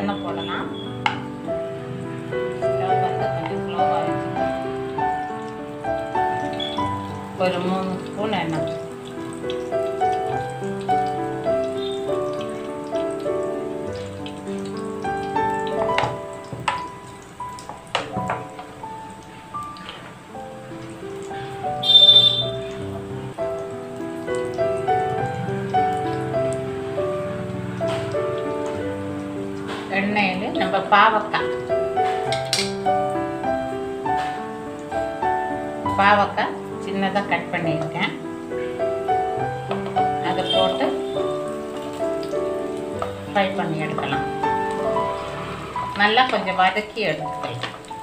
எண்ணெய் போடலாம் ஸ்டவ் வந்து கொஞ்சம் ஸ்லோவாக வச்சுக்கலாம் ஒரு மூணு ஸ்பூன் எண்ணெய் எண்ணெயில் நம்ம பாவக்காய் பாவக்காய் சின்னதாக கட் பண்ணியிருக்கேன் அதை போட்டு ஃப்ரை பண்ணி எடுக்கலாம் நல்லா கொஞ்சம் வதக்கி எடுத்துக்கலாம்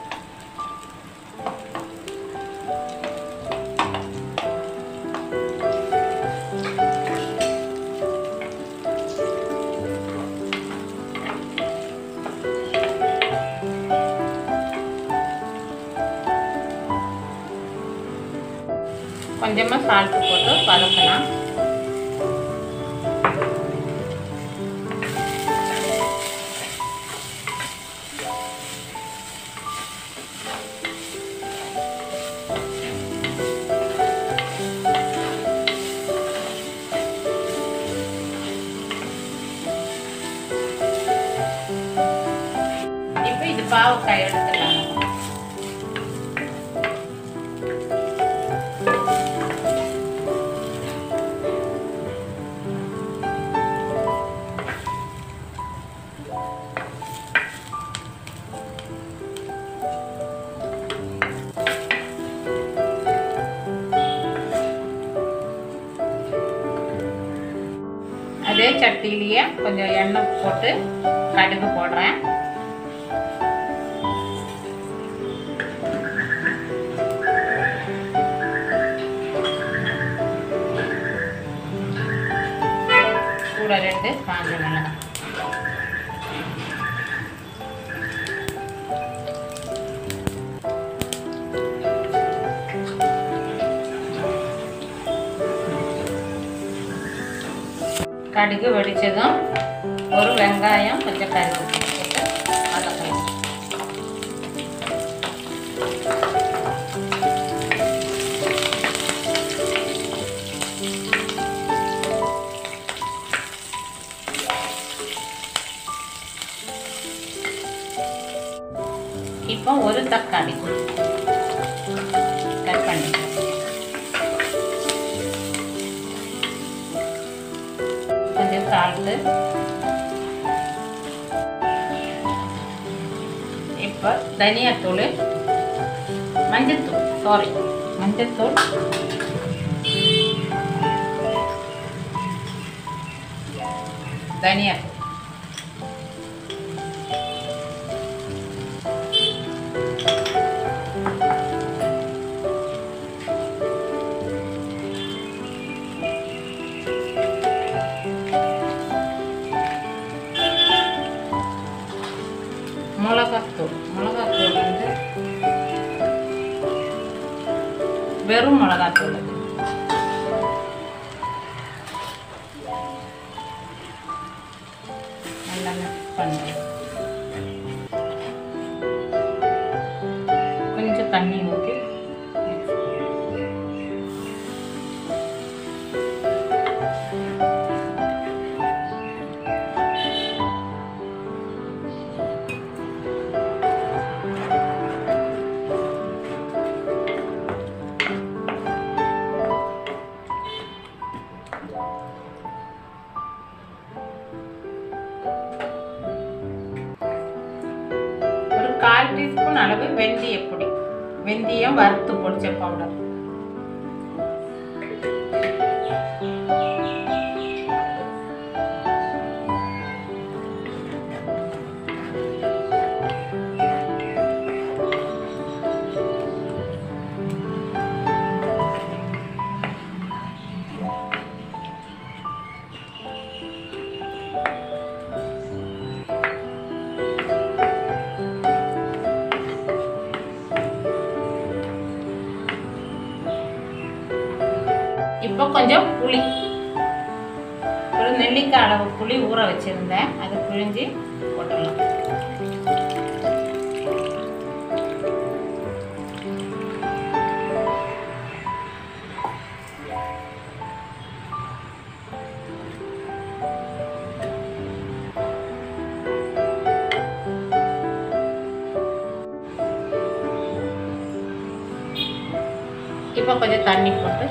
கொஞ்சமாக சால்ட்டு போட்டு வதக்கலாம் இப்போ இது பாவக்காய் எடுத்துக்கலாம் நம்ம. அதே சட்டியிலேயே கொஞ்சம் எண்ணெய் போட்டு கடுகு போடுறேன் கூட ரெண்டு காஞ்ச மிளகாய் கடுகு வெடிச்சதும் ஒரு வெங்காயம் கொஞ்சம் கருவேப்பிலை போட்டு வதக்கலாம் இப்போ ஒரு தக்காளி கட் பண்ணிக்கலாம் கொஞ்சம் சால்ட்டு இப்போ தனியாத்தூள் மஞ்சத்தூள் சாரி மஞ்சத்தூள் தனியாத்தூள் மிளகாத்தூள் மிளகாத்தூள் வந்து வெறும் மிளகாத்தூள் அது நல்லா மிக்ஸ் பண்ணுறேன் கொஞ்சம் தண்ணி ஊற்றி ஒரு கால் டீஸ்பூன் அளவு வெந்தய பொடி வெந்தயம் வறுத்து பொடிச்ச பவுடர் இப்போ கொஞ்சம் புளி ஒரு நெல்லிக்காய் அளவு புளி ஊற வச்சுருந்தேன் அதை பிழிஞ்சு போட்டுடலாம் இப்போ கொஞ்சம் தண்ணி போட்டு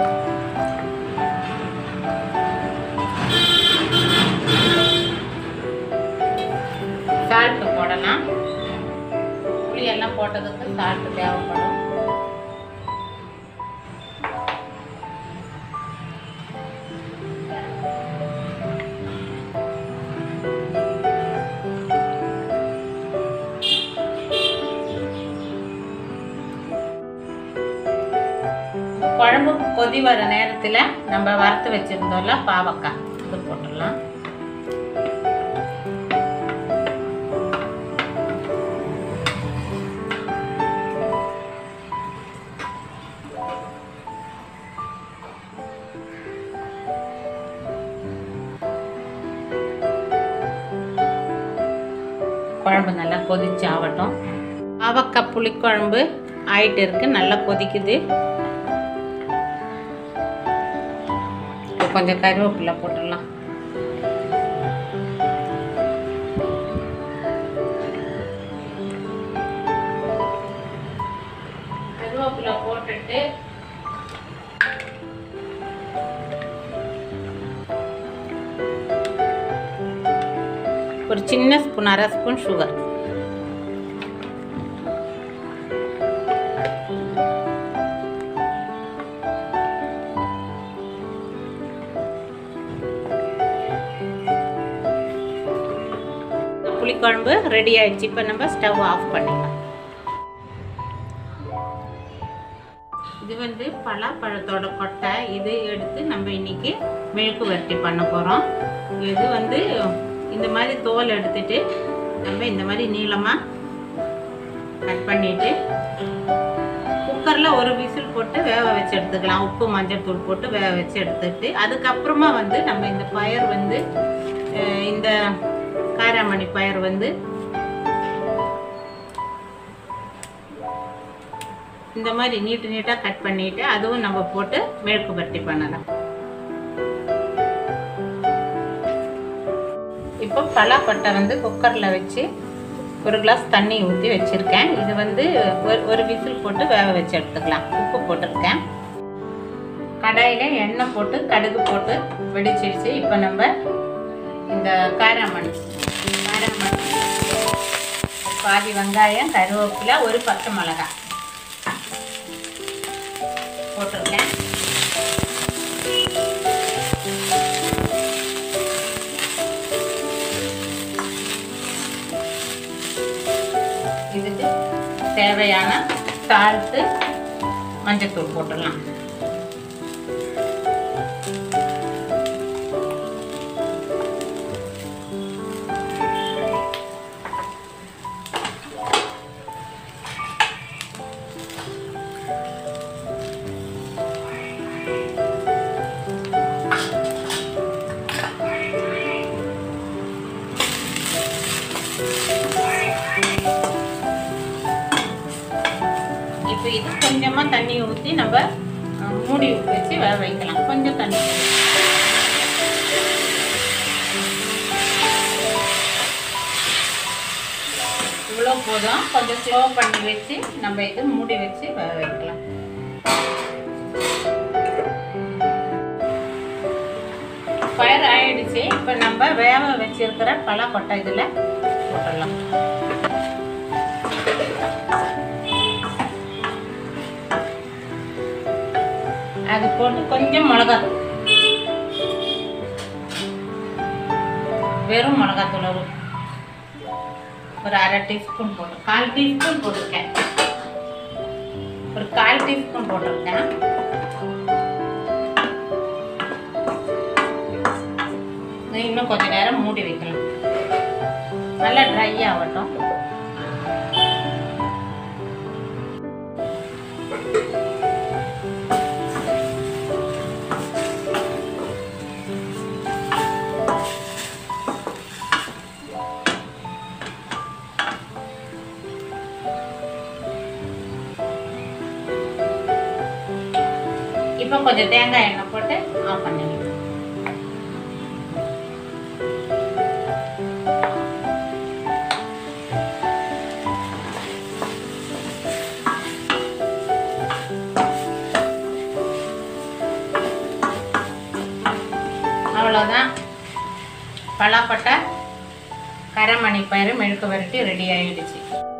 சால்ட்டு போடலாம் புளி எல்லாம் போட்டதுக்கு சால்ட்டு தேவைப்படும் குழம்பு கொதி வர நேரத்தில் நம்ம வறுத்து வச்சுருந்தோம்ல பாவக்காய் இது போட்டுடலாம் குழம்பு நல்லா கொதிச்சு ஆகட்டும் பாவக்காய் புளிக்குழம்பு ஆயிட்டு இருக்கு நல்லா கொதிக்குது இப்போ கொஞ்சம் கருவேப்பிலை போட்டுடலாம் கருவேப்பிலை போட்டுட்டு ஒரு சின்ன ஸ்பூன் அரை ஸ்பூன் சுகர் புளிக்குழம்பு ரெடி ஆயிடுச்சு இப்போ நம்ம ஸ்டவ் ஆஃப் பண்ணிடலாம் இது வந்து பலாப்பழத்தோட கொட்டை இது எடுத்து நம்ம இன்னைக்கு மெழுக்கு வரட்டி பண்ண போகிறோம் இது வந்து இந்த மாதிரி தோல் எடுத்துட்டு நம்ம இந்த மாதிரி நீளமாக கட் பண்ணிட்டு குக்கரில் ஒரு விசில் போட்டு வேக வச்சு எடுத்துக்கலாம் உப்பு மஞ்சள் தூள் போட்டு வேக வச்சு எடுத்துட்டு அதுக்கப்புறமா வந்து நம்ம இந்த பயர் வந்து அஹ், இந்த காராமணி பயர் வந்து இந்த மாதிரி நீட்டு நீட்டாக கட் பண்ணிட்டு அதுவும் நம்ம போட்டு மேற்கு பரட்டி பண்ணலாம் இப்போ பலாப்பட்டை வந்து குக்கரில் வச்சு ஒரு கிளாஸ் தண்ணி ஊற்றி வச்சுருக்கேன் இது வந்து ஒரு ஒரு விசில் போட்டு வேக வச்சு எடுத்துக்கலாம் உப்பு போட்டிருக்கேன் கடாயில் எண்ணெய் போட்டு கடுகு போட்டு வெடிச்சிருச்சு இப்போ நம்ம இந்த காராமணி காராமணி பாதி வெங்காயம் கருவேப்பிலை ஒரு பச்சை மிளகாய் போட்டிருக்கேன் இதுக்கு தேவையான சால்ட்டு மஞ்சத்தூள் போட்டுடலாம் இப்போ இது கொஞ்சமாக தண்ணி ஊற்றி நம்ம அஹ், மூடி வச்சு வேக வைக்கலாம் கொஞ்சம் தண்ணி இவ்வளோ போதும் கொஞ்சம் ஸ்லோ பண்ணி வச்சு நம்ம இது மூடி வச்சு வேக வைக்கலாம் ஃபயர் ஆயிடுச்சு இப்போ நம்ம வேக வச்சிருக்கிற பழக்கொட்டை இதில் போட்டுடலாம் அது போட்டு கொஞ்சம் மிளகாத்தூள் வெறும் மிளகாத்தூள் ஒரு ஒரு அரை டீஸ்பூன் போட்டு கால் டீஸ்பூன் போட்டிருக்கேன் ஒரு கால் டீஸ்பூன் போட்டிருக்கேன் இது இன்னும் கொஞ்ச நேரம் மூடி வைக்கலாம் நல்லா ட்ரை ஆகட்டும் இப்போ கொஞ்சம் தேங்காய் எண்ணெய் போட்டு ஆஃப் பண்ணிக்கலாம் அவ்வளோதான் பலாப்பட்டை கரைமணி பயிறு மெழுக்கு வரட்டி ரெடி ஆகிடுச்சு